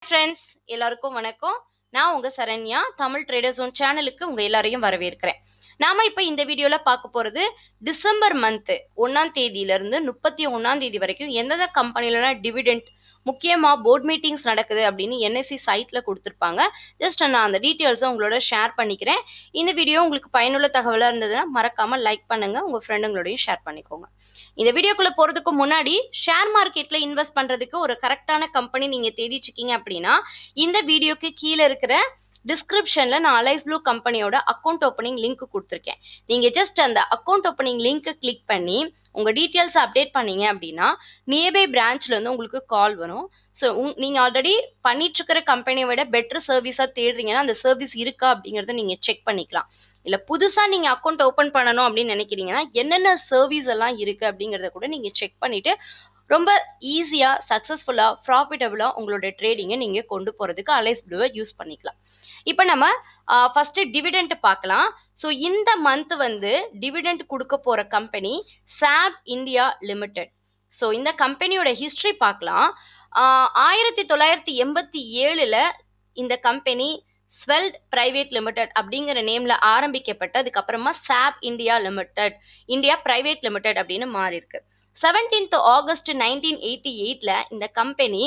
friends எல்லாருக்கும் வணக்கம் நான் உங்க சரண்யா தமிழ் ட்ரேடர்ஸ் ஒன் சேனலுக்கு உங்க எல்லாரையும் வரவேற்கிறேன் நாம இப்ப இந்த வீடியோல பார்க்க போறது டிசம்பர் மந்த் ஒன்னாம் தேதியில இருந்து முப்பத்தி ஒன்னாம் தேதி வரைக்கும் எந்தெந்த கம்பெனிலலாம் டிவிடெண்ட் முக்கியமா போர்ட் மீட்டிங்ஸ் நடக்குது அப்படின்னு என்எஸ்சி சைட்ல கொடுத்துருப்பாங்க ஜஸ்ட் நான் அந்த டீட்டெயில்ஸை உங்களோட ஷேர் பண்ணிக்கிறேன் இந்த வீடியோ உங்களுக்கு பயனுள்ள தகவலாக இருந்ததுன்னா மறக்காம லைக் பண்ணுங்க உங்க ஃப்ரெண்டுங்களோடையும் ஷேர் பண்ணிக்கோங்க இந்த வீடியோக்குள்ள போறதுக்கு முன்னாடி ஷேர் மார்க்கெட்ல இன்வெஸ்ட் பண்றதுக்கு ஒரு கரெக்டான கம்பெனி நீங்க தேடிட்டு இருக்கீங்க அப்படின்னா இந்த வீடியோக்கு கீழே இருக்கிற டிஸ்கிரிப்ஷன்ல நான் அலைஸ் ப்ளூ கம்பெனியோட அக்கௌண்ட் ஓப்பனிங் லிங்க் கொடுத்துருக்கேன் நீங்க ஜஸ்ட் அந்த அக்கௌண்ட் ஓப்பனிங் லிங்க்கை கிளிக் பண்ணி உங்க டீட்டெயில்ஸ் அப்டேட் பண்ணீங்க அப்படின்னா நியர்பை பிரான்ச்ல இருந்து உங்களுக்கு கால் வரும் ஸோ நீங்க ஆல்ரெடி பண்ணிட்டு இருக்கிற கம்பெனியை விட பெட்டர் சர்வீஸா தேடுறீங்கன்னா அந்த சர்வீஸ் இருக்கா அப்படிங்கறத நீங்க செக் பண்ணிக்கலாம் இல்ல புதுசா நீங்க அக்கௌண்ட் ஓபன் பண்ணணும் அப்படின்னு நினைக்கிறீங்கன்னா என்னென்ன சர்வீஸ் எல்லாம் இருக்கு அப்படிங்கறத கூட நீங்க செக் பண்ணிட்டு ரொம்ப ஈஸியா சக்சஸ்ஃபுல்லா ப்ராஃபிட்டபிளா உங்களோட ட்ரேடிங்கை நீங்க கொண்டு போறதுக்கு அலைஸ் ப்ளூவை யூஸ் பண்ணிக்கலாம் இப்போ நம்ம ஃபர்ஸ்ட் டிவிடெண்ட் பார்க்கலாம் ஸோ இந்த மந்த் வந்து டிவிடெண்ட் கொடுக்க போற கம்பெனி சாப் இந்தியா லிமிடெட் ஸோ இந்த கம்பெனியோட ஹிஸ்ட்ரி பார்க்கலாம் ஆயிரத்தி தொள்ளாயிரத்தி எண்பத்தி ஏழுல இந்த கம்பெனி ஸ்வெல்ட் பிரைவேட் லிமிடெட் அப்படிங்கிற நேம்ல ஆரம்பிக்கப்பட்டு அதுக்கப்புறமா ESAB India Limited India Private Limited அப்படின்னு மாறி இருக்கு செவன்டீன்த் ஆகஸ்ட் நைன்டீன் எயிட்டி எயிட்ல இந்த கம்பெனி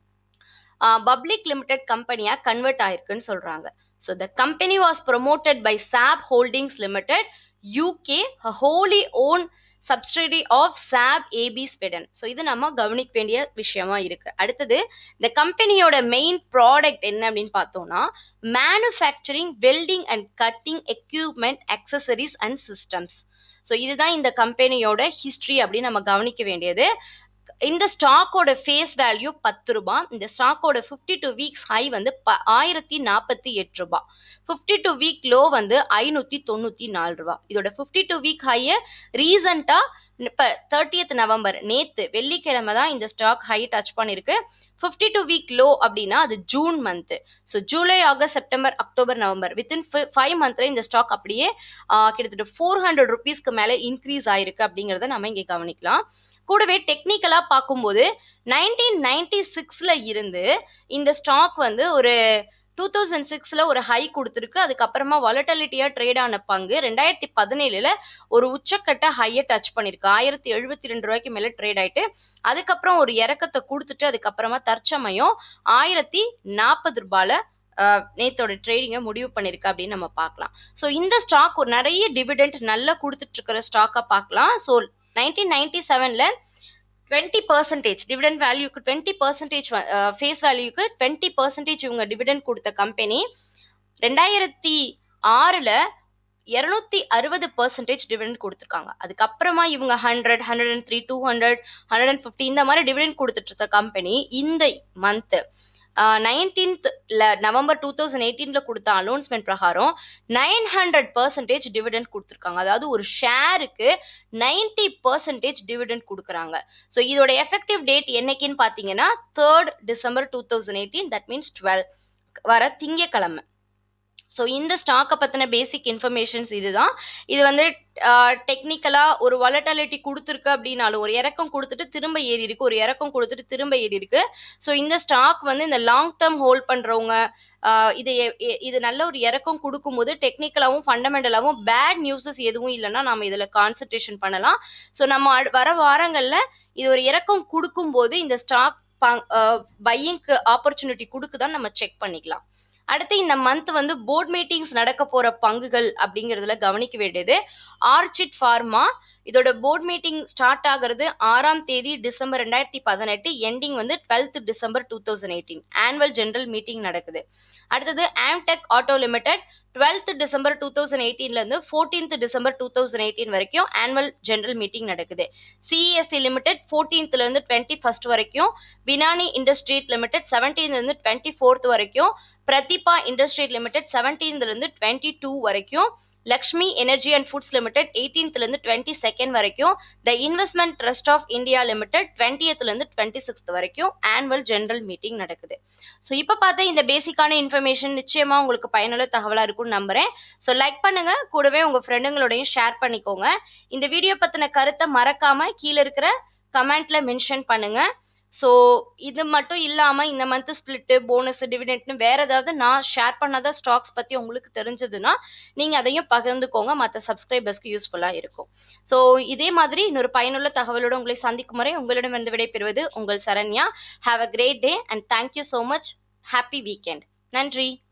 பப்ளிக் லிமிடெட் கம்பெனியா கன்வெர்ட் ஆயிருக்குன்னு சொல்றாங்க so the company was promoted by ESAB Holdings Limited UK wholly owned subsidiary of ESAB AB Sweden so இது நம்ம கவனிக்க வேண்டிய விஷயமா இருக்கு அடுத்தது இந்த கம்பெனியோட மெயின் ப்ராடக்ட் என்ன அப்படின்னு பார்த்தோம்னா manufacturing welding and cutting equipment accessories and systems so இதுதான் இந்த கம்பெனியோட ஹிஸ்ட்ரி அப்படின்னு நம்ம கவனிக்க வேண்டியது இந்த ஸ்டாக்கோட ஃபேஸ் வேல்யூ பத்து ரூபாய் இந்த ஸ்டாக்கோட ஃபிஃப்டி டூ வீக்ஸ் ஹை வந்து ப ஆயிரத்தி நாற்பத்தி எட்டு ரூபாய் ஃபிஃப்டி டூ வீக் லோ வந்து ஐநூற்றி தொண்ணூற்றி நாலு ரூபாய் இதோட ஃபிஃப்டி டூ வீக் ஹையை ரீசண்டாக இப்போ தேர்ட்டியத் நவம்பர் நேற்று வெள்ளிக்கிழமை தான் இந்த ஸ்டாக் ஹை டச் பண்ணியிருக்கு ஃபிஃப்டி டூ வீக் லோ அப்படின்னா அது June month so July August September October November within five மந்த்ல இந்த ஸ்டாக் அப்படியே கிட்டத்தட்ட ஃபோர் ஹண்ட்ரட் ருபீஸ்க்கு மேலே இன்க்ரீஸ் ஆயிருக்கு அப்படிங்கிறத நம்ம இங்கே கவனிக்கலாம் கூடவே டெக்னிக்கலாக பார்க்கும்போது நைன்டீன் நைன்டி சிக்ஸில் இருந்து இந்த ஸ்டாக் வந்து ஒரு டூ தௌசண்ட் சிக்ஸில் ஒரு ஹை கொடுத்துருக்கு அதுக்கப்புறமா வாலட்டாலிட்டியாக ட்ரேட் ஆன பங்கு ரெண்டாயிரத்தி பதினேழில் ஒரு உச்சக்கட்ட ஹையை டச் பண்ணியிருக்கு ஆயிரத்தி எழுபத்தி ரெண்டு ரூபாய்க்கு மேலே ட்ரேட் ஆயிட்டு அதுக்கப்புறம் ஒரு இறக்கத்தை கொடுத்துட்டு அதுக்கப்புறமா தற்சமயம் ஆயிரத்தி நாற்பது ரூபாயில் நேத்தோட ட்ரேடிங்கை முடிவு பண்ணியிருக்கு அப்படின்னு நம்ம பார்க்கலாம் ஸோ இந்த ஸ்டாக் ஒரு நிறைய டிவிடெண்ட் நல்லா கொடுத்துட்டு இருக்கிற ஸ்டாக்காக பார்க்கலாம் ஸோ நைன்டீன் நைன்டி செவனில் டுவெண்ட்டி பர்சன்டேஜ் டிவிடெண்ட் வேல்யூக்கு டுவெண்ட்டி பர்சன்டேஜ் ஃபேஸ் வேல்யூக்கு டுவெண்ட்டி பர்சன்டேஜ் இவங்க டிவிடெண்ட் கொடுத்த கம்பெனி ரெண்டாயிரத்தி ஆறில் இரநூத்தி அறுபது பர்சன்டேஜ் டிவிடெண்ட் கொடுத்துருக்காங்க அதுக்கப்புறமா இவங்க hundred hundred and three two hundred hundred and fifty இந்த மாதிரி டிவிடெண்ட் கொடுத்துட்டு இருக்க கம்பெனி இந்த மந்த்து நைன்டீன்த்ல நவம்பர் டூ தௌசண்ட் எயிட்டீன்ல கொடுத்த அனௌன்ஸ்மெண்ட் பிரகாரம் நைன் ஹண்ட்ரட் பர்சன்டேஜ் டிவிடெண்ட் கொடுத்துருக்காங்க அதாவது ஒரு ஷேருக்கு நைன்டி பர்சன்டேஜ் டிவிடெண்ட் கொடுக்குறாங்க ஸோ இதோட எஃபெக்டிவ் டேட் என்னைக்குன்னு பார்த்தீங்கன்னா third December two thousand eighteen that means twelve வர திங்கக்கிழமை ஸோ இந்த ஸ்டாக்கை பற்றின பேசிக் இன்ஃபர்மேஷன்ஸ் இதுதான் இது வந்து டெக்னிக்கலாக ஒரு வாலட்டாலிட்டி கொடுத்துருக்கு அப்படின்னாலும் ஒரு இறக்கம் கொடுத்துட்டு திரும்ப ஏறி இருக்கு ஒரு இறக்கம் கொடுத்துட்டு திரும்ப ஏறி இருக்கு ஸோ இந்த ஸ்டாக் வந்து இந்த லாங் டேர்ம் ஹோல்ட் பண்ணுறவங்க இது இது நல்ல ஒரு இறக்கம் கொடுக்கும்போது டெக்னிக்கலாகவும் ஃபண்டமெண்டலாகவும் பேட் நியூஸஸ் எதுவும் இல்லைன்னா நம்ம இதில் கான்சன்ட்ரேஷன் பண்ணலாம் ஸோ நம்ம வர வாரங்களில் இது ஒரு இறக்கம் கொடுக்கும்போது இந்த ஸ்டாக் பையிங்க்கு ஆப்பர்ச்சுனிட்டி கொடுக்குதான் நம்ம செக் பண்ணிக்கலாம் அடுத்து இந்த மந்த் வந்து போர்ட் மீட்டிங்ஸ் நடக்க போற பங்குகள் அப்படிங்கிறதுல கவனிக்க வேண்டியது ஆர்ச்சிட் ஃபார்மா இதோட போர்ட் மீட்டிங் ஸ்டார்ட் ஆகிறது ஆறாம் தேதி டிசம்பர் ரெண்டாயிரத்தி பதினெட்டு எண்டிங் வந்து twelfth December two thousand eighteen annual general meeting நடக்குது அடுத்தது Amtek Auto Limited twelfth December two thousand எயிட்டீன்லேருந்து fourteenth December two thousand eighteen வரைக்கும் ஆனுவல் ஜெனரல் மீட்டிங் நடக்குது சிஎஸ்சி லிமிடெட் ஃபோர்டீன்த்லேருந்து டுவெண்ட்டி ஃபர்ஸ்ட் வரைக்கும் பினானி இண்டஸ்ட்ரீட் லிமிடெட் செவன்டீன்லேருந்து டுவெண்ட்டி ஃபோர்த் வரைக்கும் Pratibha Industries Limited செவன்டீன்த்லேருந்து டுவெண்ட்டி டூ வரைக்கும் Lakshmi Energy and foods limited எயிட்டீன்த்லேருந்து டுவெண்ட்டி செகண்ட் வரைக்கும் the Investment Trust of India Limited டுவெண்ட்டியத்துலேருந்து டுவெண்ட்டி சிக்ஸ்த் வரைக்கும் ஆனுவல் ஜெனரல் மீட்டிங் நடக்குது ஸோ இப்போ பார்த்தா இந்த பேசிக்கான இன்ஃபர்மேஷன் நிச்சயமாக உங்களுக்கு பயனுள்ள தகவலாக இருக்கும்னு நம்புறேன் ஸோ லைக் பண்ணுங்க கூடவே உங்கள் ஃப்ரெண்டுங்களோடையும் ஷேர் பண்ணிக்கோங்க இந்த வீடியோ பற்றின கருத்தை மறக்காம கீழே இருக்கிற கமெண்ட்ல மென்ஷன் பண்ணுங்க ஸோ இது மட்டும் இல்லாமல் இந்த மந்த் ஸ்பிளிட்டு போனஸ் டிவிடெண்ட்னு வேற ஏதாவது நான் ஷேர் பண்ணாத ஸ்டாக்ஸ் பற்றி உங்களுக்கு தெரிஞ்சதுன்னா நீங்கள் அதையும் பகிர்ந்துக்கோங்க மற்ற சப்ஸ்கிரைபர்ஸ்க்கு யூஸ்ஃபுல்லாக இருக்கும் ஸோ இதே மாதிரி இன்னொரு பயனுள்ள தகவலோடு உங்களை சந்திக்கும் முறை உங்களிடம் இருந்து விடைபெறுவது உங்கள் Saranya have a great day and thank you so much happy weekend நன்றி